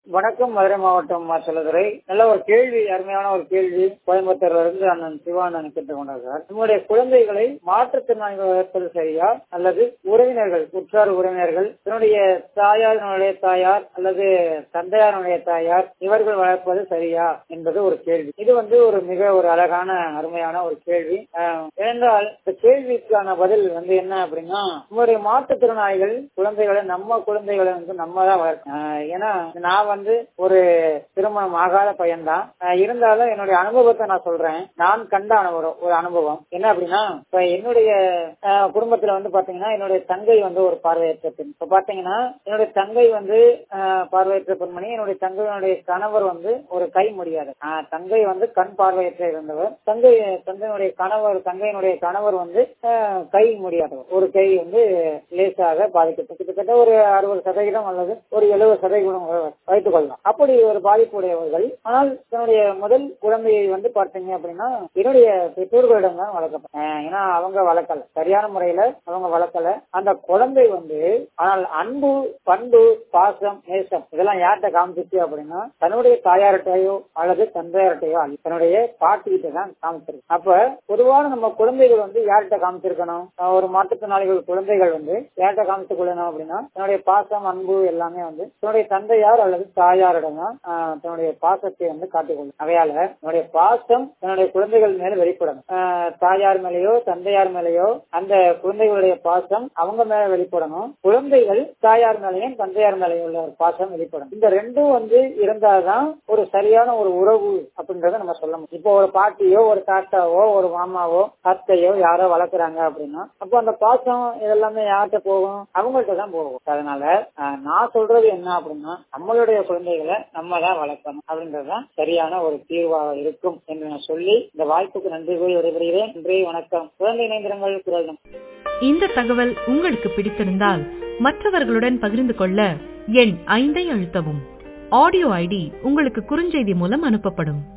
வணக்கம் மதுரை மாவட்டம் மாச்சலதுரை நல்ல ஒரு கேள்வி அருமையான ஒரு கேள்வி கோயம்புத்தூர்ல இருந்து அண்ணன் சிவானன் கேட்டுக்கொண்டார் நம்முடைய குழந்தைகளை மாற்றுத்திறனாளிகள் வளர்ப்பது சரியா அல்லது உறவினர்கள் உற்றார் உறவினர்கள் தன்னுடைய தாயாரினுடைய தாயார் அல்லது தந்தையாருடைய தாயார் இவர்கள் வளர்ப்பது சரியா என்பது ஒரு கேள்வி இது வந்து ஒரு மிக ஒரு அழகான அருமையான ஒரு கேள்வி ஆஹ் ஏனென்றால் இந்த கேள்விக்கான பதில் வந்து என்ன அப்படின்னா நம்முடைய மாற்றுத்திறனாளிகள் குழந்தைகளை நம்ம குழந்தைகளை வந்து நம்ம தான் வளர்க்கணும் ஆஹ் ஏன்னா நான் வந்து ஒரு திருமணம் ஆகாத பையன்தான் ஆஹ் இருந்தாலும் என்னுடைய அனுபவத்தை நான் சொல்றேன் நான் கண்ட அனுபவம் ஒரு அனுபவம் என்ன அப்படின்னா இப்ப என்னுடைய ஆஹ் குடும்பத்துல வந்து பாத்தீங்கன்னா என்னுடைய தங்கை வந்து ஒரு பார்வையற்ற பெண் இப்ப பாத்தீங்கன்னா என்னுடைய தங்கை வந்து ஆஹ் பார்வையற்ற பெண்மணி என்னுடைய தங்கையினுடைய கணவர் வந்து ஒரு கை முடியாது ஆஹ் தங்கை வந்து கண் பார்வையற்ற இருந்தவர் தங்கை தந்தையினுடைய கணவர் தங்கையினுடைய கணவர் வந்து ஆஹ் கை முடியாதவர் ஒரு கை வந்து லேசாக பாதிக்கப்பட்டு கிட்டத்தட்ட ஒரு அறுபது சதவீதம் அல்லது ஒரு எழுபது சதவீதம் வைத்துக் கொள்ளலாம் அப்படி ஒரு பாதிப்புடையவர்கள் ஆனால் தன்னுடைய முதல் குழந்தையை வந்து பார்த்தீங்க அப்படின்னா என்னுடைய பெற்றோர்களிடம் தான் வளர்க்கப்பட்ட ஏன்னா அவங்க வளர்க்கல சரியான முறையில அவங்க வளர்க்கல அந்த குழந்தை வந்து ஆனால் அன்பு பண்பு பாசம் நேசம் இதெல்லாம் யார்கிட்ட காமிச்சிச்சு அப்படின்னா தன்னுடைய தாயார்கிட்டயோ அல்லது தந்தையார்கிட்டயோ அல்ல தன்னுடைய பாட்டிகிட்ட தான் காமிச்சிருக்கு அப்ப பொதுவான நம்ம குழந்தைகள் வந்து யார்கிட்ட காமிச்சிருக்கணும் ஒரு மாற்றுத்திறனாளிகள் குழந்தைகள் வந்து யார்கிட்ட காமித்துக் கொள்ளணும் அப்படின்னா தன்னுடைய பாசம் அன்பு எல்லாமே வந்து தன்னுடைய தந்தையார் அல்லது தாயாரிடம் தான் தன்னுடைய பாசத்தை வந்து காட்டிக்கொள்ளும் அவையால தன்னுடைய பாசம் தன்னுடைய குழந்தைகள் மேல வெளிப்படணும் தாயார் மேலேயோ தந்தையார் மேலேயோ அந்த குழந்தைகளுடைய பாசம் அவங்க மேல வெளிப்படணும் குழந்தைகள் தாயார் மேலேயும் தந்தையார் மேலேயும் உள்ள பாசம் வெளிப்படணும் இந்த ரெண்டும் வந்து இருந்தாதான் ஒரு சரியான ஒரு உறவு அப்படின்றத நம்ம சொல்ல முடியும் இப்போ ஒரு பாட்டியோ ஒரு தாத்தாவோ ஒரு மாமாவோ அத்தையோ யாரோ வளர்க்குறாங்க அப்படின்னா அப்போ அந்த பாசம் இதெல்லாமே யார்கிட்ட போகும் அவங்கள்ட்ட தான் போகும் அதனால நான் சொல்றது என்ன அப்படின்னா நம்மளுடைய குழந்தைகளை நம்ம தான் வளர்க்கணும் அப்படின்றதுதான் சரியான ஒரு தீர்வாக இருக்கும் என்று நான் சொல்லி இந்த வாய்ப்புக்கு நன்றி கூறி விடைபெறுகிறேன் நன்றி வணக்கம் குழந்தை இணைந்திரங்கள் குரல் இந்த தகவல் உங்களுக்கு பிடித்திருந்தால் மற்றவர்களுடன் பகிர்ந்து கொள்ள எண் ஐந்தை அழுத்தவும் ஆடியோ ஐடி உங்களுக்கு குறுஞ்செய்தி மூலம் அனுப்பப்படும்